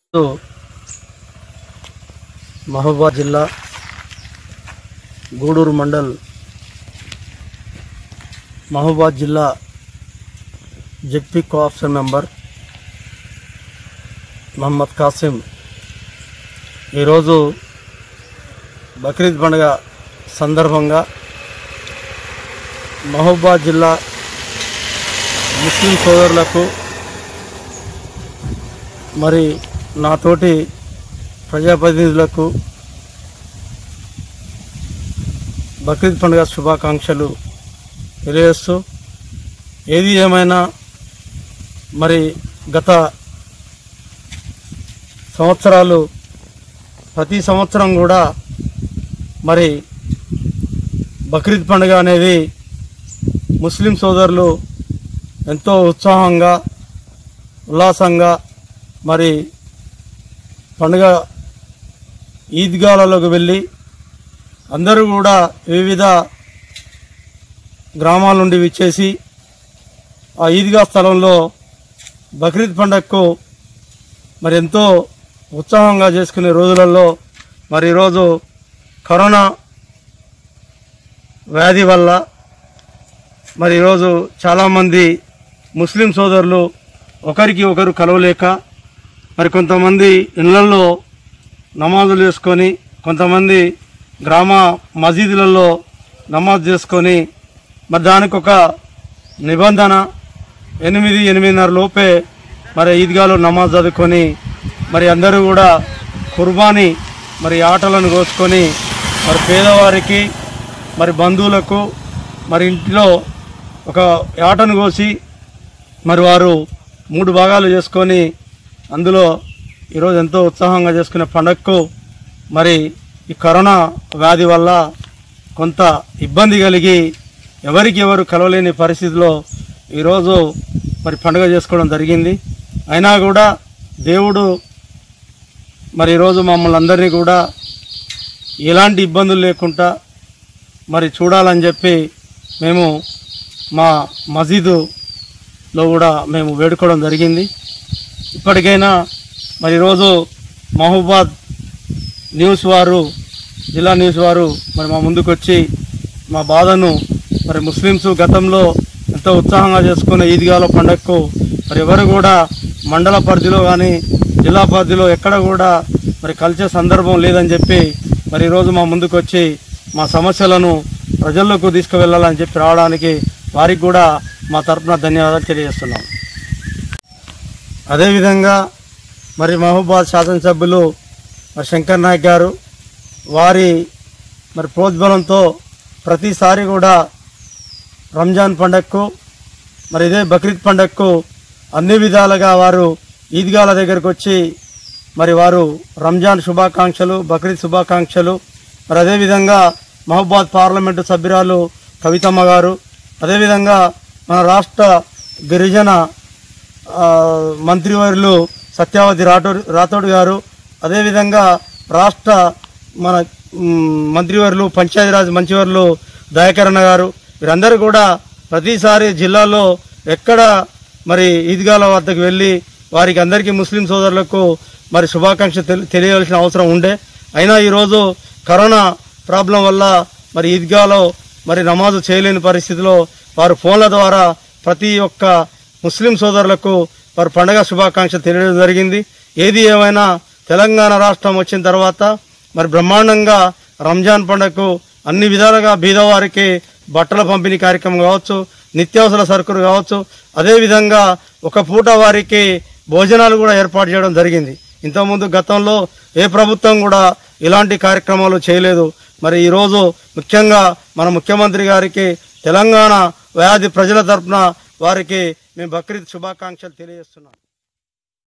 ఈరోజు మహబూబాద్ జిల్లా గూడూరు మండల్ మహబూబాద్ జిల్లా ZP co-option member Mohammed Kasim ఈరోజు బక్రీద్ పండుగ సందర్భంగా మహబూబాద్ జిల్లా ముస్లిం సోదరులకు మరి నాతోటి ప్రజాప్రతినిధులకు బక్రీద్ పండుగ శుభాకాంక్షలు తెలియజేస్తూ ఏది ఏమైనా మరి గత సంవత్సరాలు ప్రతి సంవత్సరం కూడా మరి బక్రీద్ పండుగ అనేది ముస్లిం సోదరులు ఎంతో ఉత్సాహంగా ఉల్లాసంగా మరి పండుగ ఈద్గాలలోకి వెళ్ళి అందరూ కూడా వివిధ గ్రామాల నుండి విచ్చేసి ఆ ఈద్గా స్థలంలో బక్రీద్ పండగకు మరి ఎంతో ఉత్సాహంగా చేసుకునే రోజులలో మరి ఈరోజు కరోనా వ్యాధి వల్ల మరి ఈరోజు చాలామంది ముస్లిం సోదరులు ఒకరికి ఒకరు కలవలేక మరి కొంతమంది ఇళ్లలో నమాజులు చేసుకొని కొంతమంది గ్రామ మసీదులలో నమాజ్ చేసుకొని మరి దానికి ఒక నిబంధన ఎనిమిది ఎనిమిదిన్నర లోపే మరి ఈద్గాలో నమాజ్ చదువుకొని మరి అందరూ కూడా కుర్బానీ మరి ఆటలను కోసుకొని మరి పేదవారికి మరి బంధువులకు మరి ఇంట్లో ఒక ఆటను కోసి మరి వారు మూడు భాగాలు చేసుకొని అందులో ఈరోజు ఎంతో ఉత్సాహంగా చేసుకునే పండగకు మరి ఈ కరోనా వ్యాధి వల్ల కొంత ఇబ్బంది కలిగి ఎవరికి ఎవరు కలవలేని పరిస్థితిలో ఈరోజు మరి పండుగ చేసుకోవడం జరిగింది అయినా కూడా దేవుడు మరి ఈరోజు మమ్మల్ని అందరినీ కూడా ఎలాంటి ఇబ్బందులు లేకుండా మరి చూడాలని చెప్పి మేము మా మసీదులో కూడా మేము వేడుకోవడం జరిగింది ఇప్పటికైనా మరి ఈరోజు మహబూబాద్ న్యూస్ వారు జిల్లా న్యూస్ వారు మరి మా ముందుకు వచ్చి మా బాధను మరి ముస్లిమ్స్ గతంలో ఎంతో ఉత్సాహంగా చేసుకునే ఈద్గాల పండగకు మరి ఎవరు కూడా మండల పరిధిలో కానీ జిల్లా పరిధిలో ఎక్కడ కూడా మరి కలిసే సందర్భం లేదని చెప్పి మరి ఈరోజు మా ముందుకు వచ్చి మా సమస్యలను ప్రజల్లోకి తీసుకువెళ్ళాలని చెప్పి రావడానికి వారికి కూడా మా తరపున ధన్యవాదాలు తెలియజేస్తున్నాం అదేవిధంగా మరి మహబూబాద్ శాసనసభ్యులు మరి శంకర్ నాయక్ గారు వారి మరి ప్రోద్బలంతో ప్రతిసారి కూడా రంజాన్ పండగకు మరి ఇదే బక్రీద్ పండగకు అన్ని విధాలుగా వారు ఈద్గాల దగ్గరకు వచ్చి మరి వారు రంజాన్ శుభాకాంక్షలు బక్రీద్ శుభాకాంక్షలు మరి అదేవిధంగా మహబాద్ పార్లమెంటు సభ్యురాలు కవితమ్మ గారు అదేవిధంగా మన రాష్ట్ర గిరిజన ఆ, మంత్రివర్యులు సత్యావతి రాఠోడ్ రాథోడ్ గారు అదేవిధంగా రాష్ట్ర మన మ్, మంత్రివర్యులు పంచాయతీరాజ్ మంత్రివర్యులు దయాకరణ గారు వీరందరూ కూడా ప్రతిసారి జిల్లాలో ఎక్కడ మరి ఈద్గాల వద్దకు వెళ్ళి వారికి అందరికీ ముస్లిం సోదరులకు మరి శుభాకాంక్ష తెలి- తెలియవలసిన అవసరం ఉండే అయినా ఈరోజు కరోనా ప్రాబ్లం వల్ల మరి ఈద్గాలో మరి నమాజు చేయలేని పరిస్థితిలో వారు ఫోన్ల ద్వారా ప్రతి ఒక్క ముస్లిం సోదరులకు వారు పండగ శుభాకాంక్షలు తెలియడం జరిగింది ఏది ఏమైనా తెలంగాణ రాష్ట్రం వచ్చిన తర్వాత మరి బ్రహ్మాండంగా రంజాన్ పండుగకు అన్ని విధాలుగా బీదవారికి బట్టల పంపిణీ కార్యక్రమం కావచ్చు నిత్యావసర సరుకులు కావచ్చు అదేవిధంగా ఒక పూట వారికి భోజనాలు కూడా ఏర్పాటు చేయడం జరిగింది ఇంతకుముందు గతంలో ఏ ప్రభుత్వం కూడా ఇలాంటి కార్యక్రమాలు చేయలేదు మరి ఈరోజు ముఖ్యంగా మన ముఖ్యమంత్రి గారికి తెలంగాణ వ్యాధి ప్రజల తరపున వారికి మేము బక్రీద్ శుభాకాంక్షలు తెలియజేస్తున్నాం